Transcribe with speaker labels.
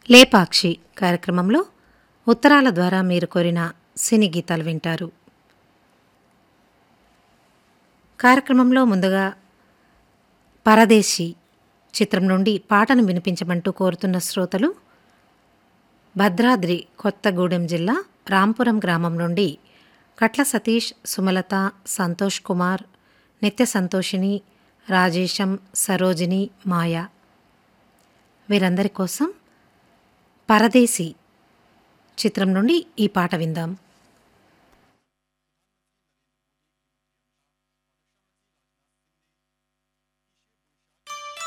Speaker 1: లేపాక్షి కార్యక్రమంలో ఉత్తరాల ద్వారా మీరు కోరిన సినీ గీతాలు వింటారు కార్యక్రమంలో ముందుగా పరదేశీ చిత్రం నుండి పాటను వినిపించమంటూ కోరుతున్న శ్రోతలు భద్రాద్రి కొత్తగూడెం జిల్లా రాంపురం గ్రామం నుండి కట్ల సతీష్ సుమలత సంతోష్ కుమార్ నిత్య సంతోషిని రాజేశం సరోజిని మాయ వీరందరి కోసం పరదేశీ చిత్రం నుండి ఈ పాట విందాం